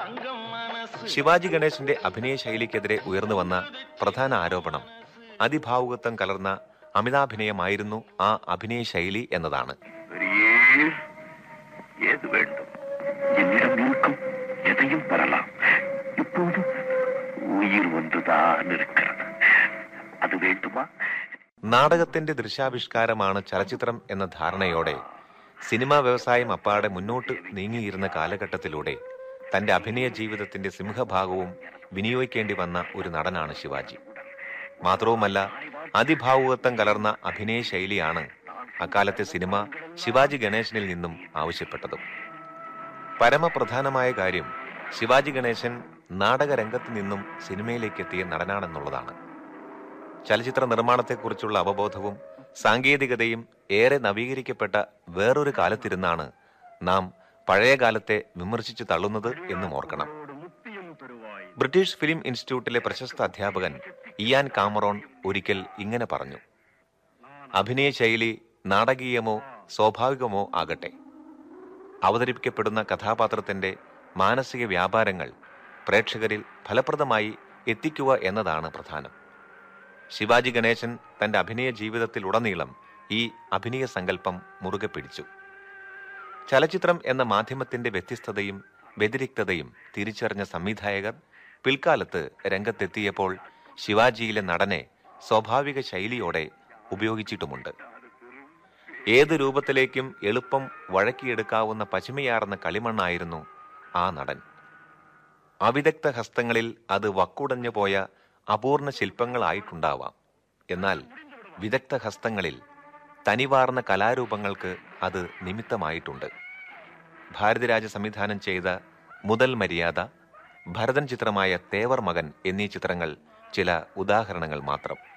ശിവാജി ഗണേശന്റെ അഭിനയ ശൈലിക്കെതിരെ ഉയർന്നു വന്ന പ്രധാന ആരോപണം അതിഭാവുകത്വം കലർന്ന അമിതാഭിനയമായിരുന്നു ആ അഭിനയ ശൈലി എന്നതാണ് பெரியே ஏது வேண்டும் என்னிடம் இருக்கும் எதையும் பெறலாம் இப்போது உயிர் ஒன்றுதான் இருக்கிறது அது வேண்டுமா നാടകത്തിന്റെ ദൃശ്യാവിഷ്കാരമാണ് ചലച്ചിത്രം എന്ന ധാരണയോടെ സിനിമാ വ്യവസായം അപ്പാടെ മുന്നോട്ട് നീങ്ങിയിരുന്ന കാലഘട്ടത്തിലൂടെ തന്റെ അഭിനയ ജീവിതത്തിന്റെ സിംഹഭാഗവും വിനിയോഗിക്കേണ്ടി വന്ന ഒരു നടനാണ് ശിവാജി മാത്രവുമല്ല അതിഭാവുകത്വം കലർന്ന അഭിനയ ശൈലിയാണ് അക്കാലത്തെ സിനിമ ശിവാജി ഗണേശനിൽ നിന്നും ആവശ്യപ്പെട്ടതും പരമപ്രധാനമായ കാര്യം ശിവാജി ഗണേശൻ നാടകരംഗത്ത് നിന്നും സിനിമയിലേക്ക് എത്തിയ നടനാണെന്നുള്ളതാണ് ചലച്ചിത്ര നിർമ്മാണത്തെക്കുറിച്ചുള്ള അവബോധവും സാങ്കേതികതയും ഏറെ നവീകരിക്കപ്പെട്ട വേറൊരു കാലത്തിരുന്നാണ് നാം പഴയ കാലത്തെ വിമർശിച്ചു തള്ളുന്നത് എന്നും ഓർക്കണം ബ്രിട്ടീഷ് ഫിലിം ഇൻസ്റ്റിറ്റ്യൂട്ടിലെ പ്രശസ്ത അധ്യാപകൻ ഇയാൻ കാമറോൺ ഒരിക്കൽ ഇങ്ങനെ പറഞ്ഞു അഭിനയ ശൈലി നാടകീയമോ സ്വാഭാവികമോ ആകട്ടെ അവതരിപ്പിക്കപ്പെടുന്ന കഥാപാത്രത്തിന്റെ മാനസിക വ്യാപാരങ്ങൾ പ്രേക്ഷകരിൽ ഫലപ്രദമായി എത്തിക്കുക എന്നതാണ് പ്രധാനം ശിവാജി ഗണേശൻ തന്റെ അഭിനയ ജീവിതത്തിലുടനീളം ഈ അഭിനയ സങ്കല്പം മുറുകെ പിടിച്ചു ചലച്ചിത്രം എന്ന മാധ്യമത്തിന്റെ വ്യത്യസ്തതയും വ്യതിരിക്തതയും തിരിച്ചറിഞ്ഞ സംവിധായകർ പിൽക്കാലത്ത് രംഗത്തെത്തിയപ്പോൾ ശിവാജിയിലെ നടനെ സ്വാഭാവിക ശൈലിയോടെ ഉപയോഗിച്ചിട്ടുമുണ്ട് ഏത് രൂപത്തിലേക്കും എളുപ്പം വഴക്കിയെടുക്കാവുന്ന പശിമയാർന്ന കളിമണ്ണായിരുന്നു ആ നടൻ അവിദഗ്ധ ഹസ്തങ്ങളിൽ അത് വക്കുടഞ്ഞു പോയ അപൂർണ ശില്പങ്ങളായിട്ടുണ്ടാവാം എന്നാൽ വിദഗ്ധ ഹസ്തങ്ങളിൽ തനിവാർന്ന കലാരൂപങ്ങൾക്ക് അത് നിമിത്തമായിട്ടുണ്ട് ഭാരതിരാജ സംവിധാനം ചെയ്ത മുതൽ മര്യാദ ഭരതൻ ചിത്രമായ തേവർ മകൻ എന്നീ ചിത്രങ്ങൾ ചില ഉദാഹരണങ്ങൾ മാത്രം